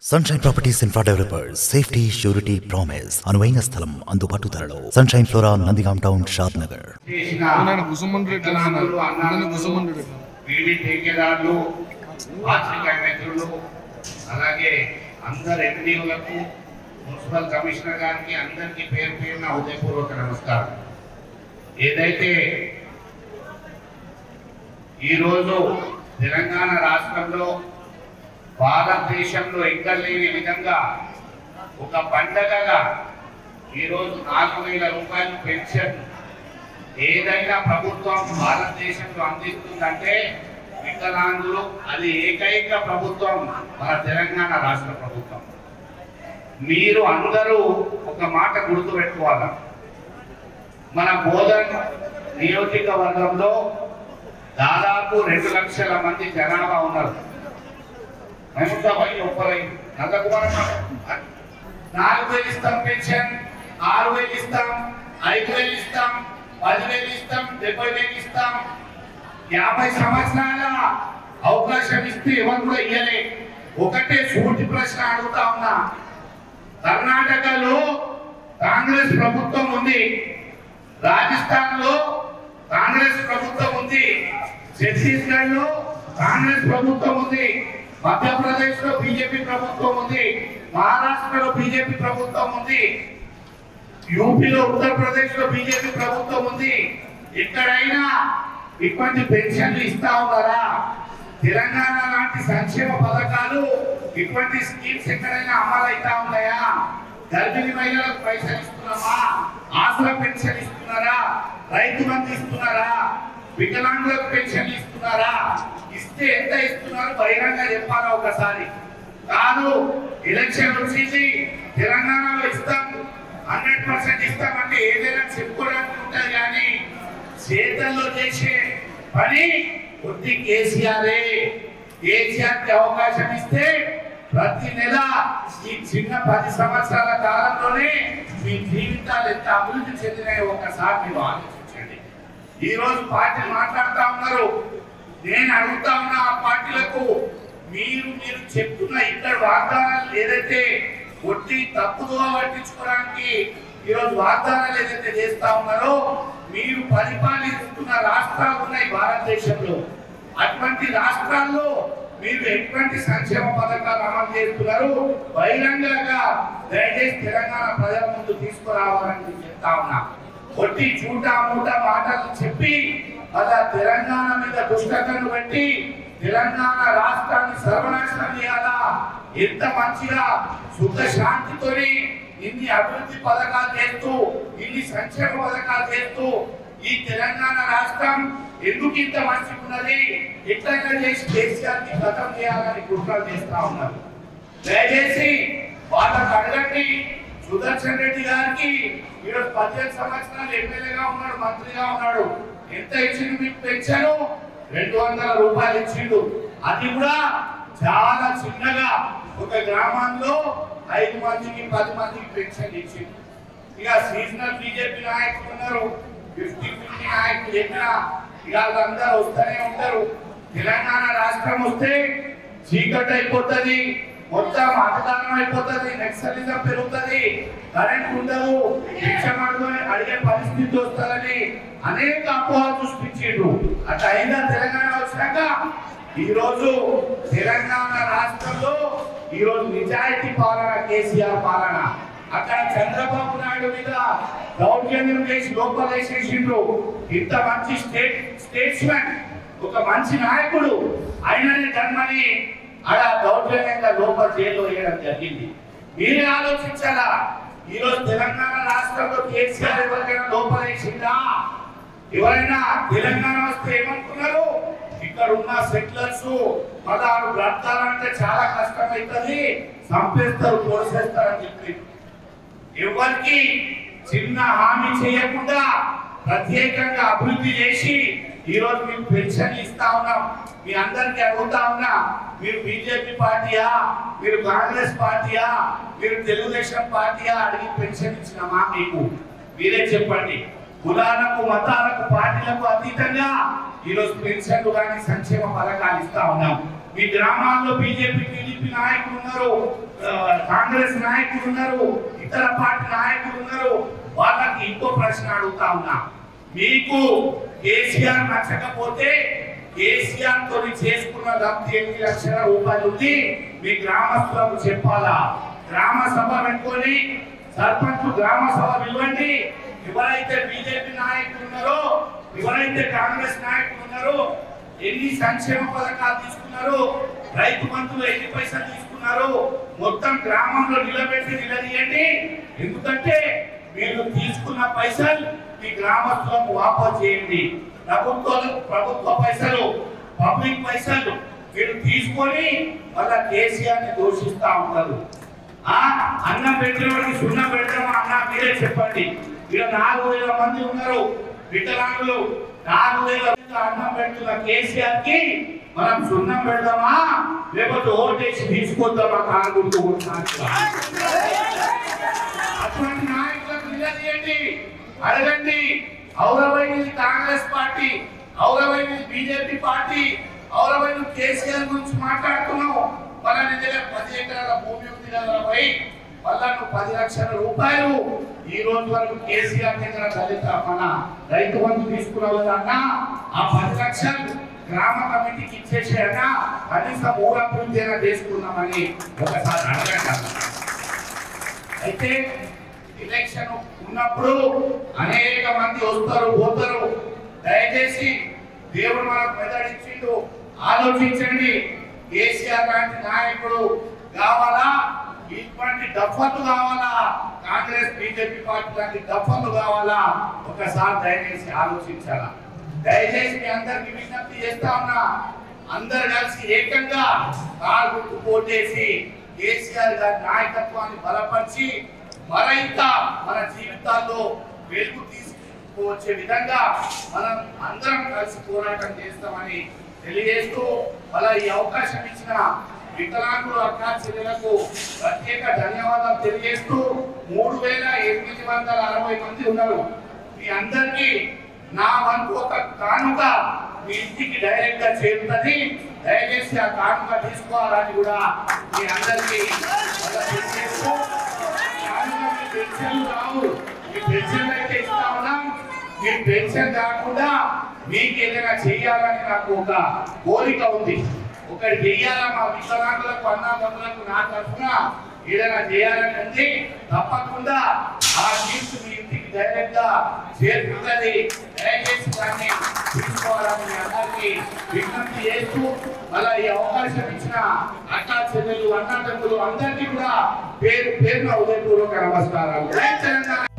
Sunshine properties infra developers safety surety promise అనువైన స్థలం అందుబాటు ధరలో sunshine flora Nandigam town Shadnagar చేసిన నేను కుసుమన్ రెడ్డి అన్నాను. నేను కుసుమన్ రెడ్డి అన్నాను. వీడి ఠేకేదారులు పాత్రికా మిత్రులు అలాగే అందరు ఎంపీలకు మున్సిపల్ కమిషనర్ గారికి అందరికీ పేరు పేరున హృదయపూర్వక నమస్కారం ఏదైతే ఈరోజు తెలంగాణ రాష్ట్రంలో భారతదేశంలో ఎక్కడ లేని విధంగా ఒక పండగగా ఈరోజు నాలుగు వేల రూపాయలు పెన్షన్ ఏదైనా ప్రభుత్వం భారతదేశంలో అందిస్తుందంటే వికలాంగులు అది ఏకైక ప్రభుత్వం మన తెలంగాణ రాష్ట్ర ప్రభుత్వం మీరు అందరూ ఒక మాట గుర్తుపెట్టుకోవాలి మన బోధన్ నియోజకవర్గంలో దాదాపు రెండు లక్షల మంది జనాభా ఉన్నారు మహిళ వై ఒప్పరై నందకుమార్ నాలుగు వేలు ఇస్తాం పెన్షన్ ఆరు వేలు ఇస్తాం ఐదు వేలు ఇస్తాం పదివేలు ఇస్తాం డెబ్బై వేలు ఇస్తాం యాభై సంవత్సరాల అవకాశం ఇస్తే ఎవరు కూడా ఇయ్యలే ఒకటే సూటి ప్రశ్న అడుగుతా ఉన్నా కర్ణాటకలో కాంగ్రెస్ ప్రభుత్వం ఉంది రాజస్థాన్ లో కాంగ్రెస్ ప్రభుత్వం ఉంది ఛత్తీస్గఢ్ లో కాంగ్రెస్ ప్రభుత్వం ఉంది మధ్యప్రదేశ్ లో బీజేపీ ప్రభుత్వం ఉంది మహారాష్ట్రలో బీజేపీ ప్రభుత్వం ఉంది యూపీలో ఉత్తరప్రదేశ్ లో బీజేపీ ప్రభుత్వం ఉంది ఎక్కడైనా ఇటువంటి పెన్షన్లు ఇస్తా ఉన్నారా తెలంగాణ లాంటి సంక్షేమ పథకాలు ఇటువంటి స్కీమ్స్ ఎక్కడైనా అమలు అవుతా ఉన్నాయా గర్భిణీ మహిళలకు పైసలు ఇస్తున్నామా ఆసరా పెన్షన్ ఇస్తున్నారా రైతు బంధు ఇస్తున్నారా వికలాంగులకు పెన్షన్ ఇస్తున్నారా ఇస్తే ఎంత ఇస్తున్నారు బహిరంగ చెప్పాలా ఒకసారి కాదు ఎలక్షన్ వచ్చింది తెలంగాణలో ఇస్తాం హండ్రెడ్ పర్సెంట్ ఇస్తామంటే ఏదైనా చెప్పుకోవడానికి ఉంటుంది కానీ చేతల్లో చేసే పని కొద్ది కేసీఆరే కేసీఆర్ కి అవకాశం ఇస్తే ప్రతి నెల ఈ చిన్న పది సంవత్సరాల కాలంలోనే మీ జీవితాలు ఎంత అభివృద్ధి చెందినాయో ఒకసారి మీరు ఆలోచించండి ఈ రోజు పార్టీ మాట్లాడుతా ఉన్నారు నేను అడుగుతా ఉన్నా ఆ పార్టీలకు మీరు మీరు చెప్తున్న ఇక్కడ వాగ్దానాలు ఏదైతే కొట్టి తప్పుగా పట్టించుకోవడానికి ఈరోజు వాగ్దానాలు ఏదైతే చేస్తా ఉన్నారో మీరు పరిపాలిస్తున్న రాష్ట్రాలు ఉన్నాయి భారతదేశంలో అటువంటి రాష్ట్రాల్లో మీరు ఎటువంటి సంక్షేమ పథకాలు అమలు చేస్తున్నారు బహిరంగంగా దయచేసి తెలంగాణ ప్రజల ముందు తీసుకురావాలని నేను చెప్తా ఉన్నా కొట్టి చూట మూట మాటలు చెప్పి అలా తెలంగాణ మీద దుష్టతను పెట్టి తెలంగాణ రాష్ట్రాన్ని సర్వనాశనం చేయాలా ఎంత మంచిగా సుఖ శాంతితోని ఇన్ని అభివృద్ధి పథకాలు చేస్తూ ఇన్ని సంక్షేమ పథకాలు చేస్తూ ఈ తెలంగాణ రాష్ట్రం ఎందుకు ఇంత మంచిగా ఉన్నది ఎట్లయినా చేసి కేసీఆర్ ని గతం చేయాలని కుట్రలు చేస్తా ఉన్నారు దయచేసి వాళ్ళకు అడగండి సుదర్శన్ రెడ్డి గారికి ఈరోజు పద్దెనిమిది సంవత్సరాలు ఎమ్మెల్యేగా ఉన్నాడు మంత్రిగా ఉన్నాడు ఎంత ఇచ్చిండు మీకు పెంచాను రెండు వందల రూపాయలు ఇచ్చిండు అది కూడా చాలా చిన్నగా ఒక గ్రామంలో ఐదు మందికి పది మందికి పెన్షన్ ఇచ్చిండు ఇక సీజనల్ బీజేపీ నాయకులు ఉన్నారు ఫిఫ్టీ ఫిఫ్టీ నాయకులు చెప్పిన ఇక వాళ్ళందరూ వస్తూనే ఉంటారు తెలంగాణ రాష్ట్రం వస్తే చీకటి అయిపోతుంది మొత్తం మతదానం అయిపోతుంది నక్సలిజం పెరుగుతుంది కరెంట్ ఉండదు భిక్షం అడుగుని అడిగే పరిస్థితి వస్తుందని అనేక అపోహలు సృష్టించిండు అట్లా అయినా తెలంగాణ వచ్చినాక ఈ రోజు తెలంగాణ రాష్ట్రంలో ఈ రోజు నిజాయితీ పాలన కేసీఆర్ పాలన అక్కడ చంద్రబాబు నాయుడు మీద దౌర్జన్యం చేసి లోపల వేసేసిండ్రు ఇంత మంచి స్టేట్ స్టేట్స్మెన్ ఒక మంచి నాయకుడు ఆయననే జన్మని ఆడ దౌర్జన్యంగా లోపల జైల్లో వేయడం జరిగింది మీరే ఆలోచించాలా ఈ రోజు తెలంగాణ రాష్ట్రంలో కేసీఆర్ ఎవరికైనా లోపల వేసిందా ఎవరైనా తెలంగాణ వస్తే ఏమనుకున్నారు ఇక్కడ ఉన్న సెటిలర్స్ పదహారు బ్రతకాలంటే చాలా కష్టం అవుతుంది చంపేస్తారు పొడిసేస్తారు అని చెప్పి ఎవరికి చిన్న హామీ చేయకుండా ప్రత్యేకంగా అభివృద్ధి చేసి ఈ రోజు మీకు పెన్షన్ ఇస్తా ఉన్నాం మీ అందరికి అడుగుతా ఉన్నా మీరు బీజేపీ పార్టీయా మీరు కాంగ్రెస్ పార్టీయా మీరు తెలుగుదేశం పార్టీయా అడిగి పెన్షన్ ఇచ్చినామా మీకు మీరే చెప్పండి కులాలకు మతాలకు పార్టీలకు అతీతంగా ఈ రోజు పెన్షన్లు కానీ సంక్షేమ పథకాలు ఇస్తా ఉన్నాం మీ గ్రామాల్లో బీజేపీ టీడీపీ నాయకులు ఉన్నారు ఆ, కాంగ్రెస్ నాయకులు ఉన్నారు ఇతర పార్టీ నాయకులు ఉన్నారు వాళ్ళకి ఇంకో ప్రశ్న అడుగుతా ఉన్నా మీకు కేసీఆర్ నచ్చకపోతే కేసీఆర్ తోని చేసుకున్న లబ్ధి ఎనిమిది లక్షల రూపాయలు ఉంది మీ గ్రామస్తులకు చెప్పాలా గ్రామ సభ పెట్టుకొని సర్పంచ్ గ్రామ సభ పిలవండి ఎవరైతే బీజేపీ నాయకులు ఉన్నారో ఎవరైతే కాంగ్రెస్ నాయకులు ఉన్నారో ఎన్ని సంక్షేమ పథకాలు తీసుకున్నారు రైతు బంధువులు ఎన్ని పైసలు తీసుకున్నారు మొత్తం గ్రామంలో నిలబెట్టి నిలదీయండి ఎందుకంటే మీరు తీసుకున్న పైసలు మీ గ్రామస్తులకు వాపస్ చేయండి ప్రభుత్వ ప్రభుత్వ పైసలు పబ్లిక్ పైసలు మీరు తీసుకొని మళ్ళా కేసీఆర్ ని దూషిస్తా ఉంటారు ఆ అన్నం పెట్టినవాడికి సున్నం పెట్టడమా అన్న మీరే చెప్పండి ఇక్కడ నాలుగు వేల మంది ఉన్నారు వికలాంగులు నాలుగు వేల మంది అన్నం పెడుతున్న కేసీఆర్ కి మనం సున్నం పెడదామా లేకపోతే ఓటేసి తీసుకొద్దామా కానుకుంటూ అటువంటి నాయకులకు నిలదీయండి అడగండి ఔరవైనది కాంగ్రెస్ పార్టీ ఔరవైనది బీజేపీ పార్టీ ఔరవైన కేసీఆర్ గురించి మాట్లాడుతున్నావు మన దగ్గర పది ఎకరాల భూమి ఉంది కదా పోయి మళ్ళా నువ్వు పది లక్షల రూపాయలు ఈ రోజు వరకు కేసీఆర్ దగ్గర దళిత మన రైతు బంధు తీసుకున్నావు కదా అన్న ఆ పది లక్షలు గ్రామ కమిటీకి ఇచ్చేసేయన్నా కనీసం ఊరభివృద్ధి అయినా చేసుకుందామని ఒకసారి అడగండి అన్న. అయితే ఎలక్షన్ ఉన్నప్పుడు అనేక మంది వస్తారు పోతారు దయచేసి దేవుడు మనకు మెదడిచ్చిండు ఆలోచించండి కేసీఆర్ లాంటి నాయకుడు కావాలా ఇటువంటి డఫర్లు కావాలా కాంగ్రెస్ బీజేపీ పార్టీ లాంటి డఫర్లు కావాలా ఒకసారి దయచేసి ఆలోచించాలా దయచేసి మీ అందరికి విజ్ఞప్తి చేస్తా ఉన్నా అందరు కలిసి ఏకంగా కారు గుర్తు పోటేసి కేసీఆర్ గారి నాయకత్వాన్ని బలపరిచి మరింత మన జీవితాల్లో వెలుగు తీసుకువచ్చే విధంగా మనం అందరం కలిసి పోరాటం చేస్తామని తెలియజేస్తూ అలా ఈ అవకాశం ఇచ్చిన వికలాంగులు అక్కా చెల్లెలకు ప్రత్యేక ధన్యవాదాలు తెలియజేస్తూ మూడు వేల ఎనిమిది వందల అరవై మంది ఉన్నారు మీ అందరికీ నా వంతు ఒక కానుక మీ ఇంటికి డైరెక్ట్ గా చేరుతుంది దయచేసి ఆ కానుక తీసుకోవాలని కూడా మీ అందరికీ మళ్ళా తెలియజేస్తూ, కానుక మీ పెన్షన్ రావు మీ పెన్షన్ అయితే ఇస్తా ఉన్నాం మీ పెన్షన్ కాకుండా మీకు ఏదైనా చెయ్యాలని నాకు ఒక కోరిక ఉంది ఒకటి చెయ్యాలా మా వికలాంగులకు అన్నదమ్ములకు నా తరఫున ఏదైనా చేయాలని ఉంది తప్పకుండా ఆ గిఫ్ట్ మీ ఇంటికి డైరెక్ట్ గా చేరుతుంది దయచేసి దాన్ని తీసుకోవాలని మీ అందరికీ విజ్ఞప్తి చేస్తూ అలా ఈ అవకాశం ఇచ్చిన అక్కా చెల్లెలు అన్నదమ్ములు అందరికీ కూడా పేరు పేరున ఉదయపూర్వక నమస్కారాలు జై తెలంగాణ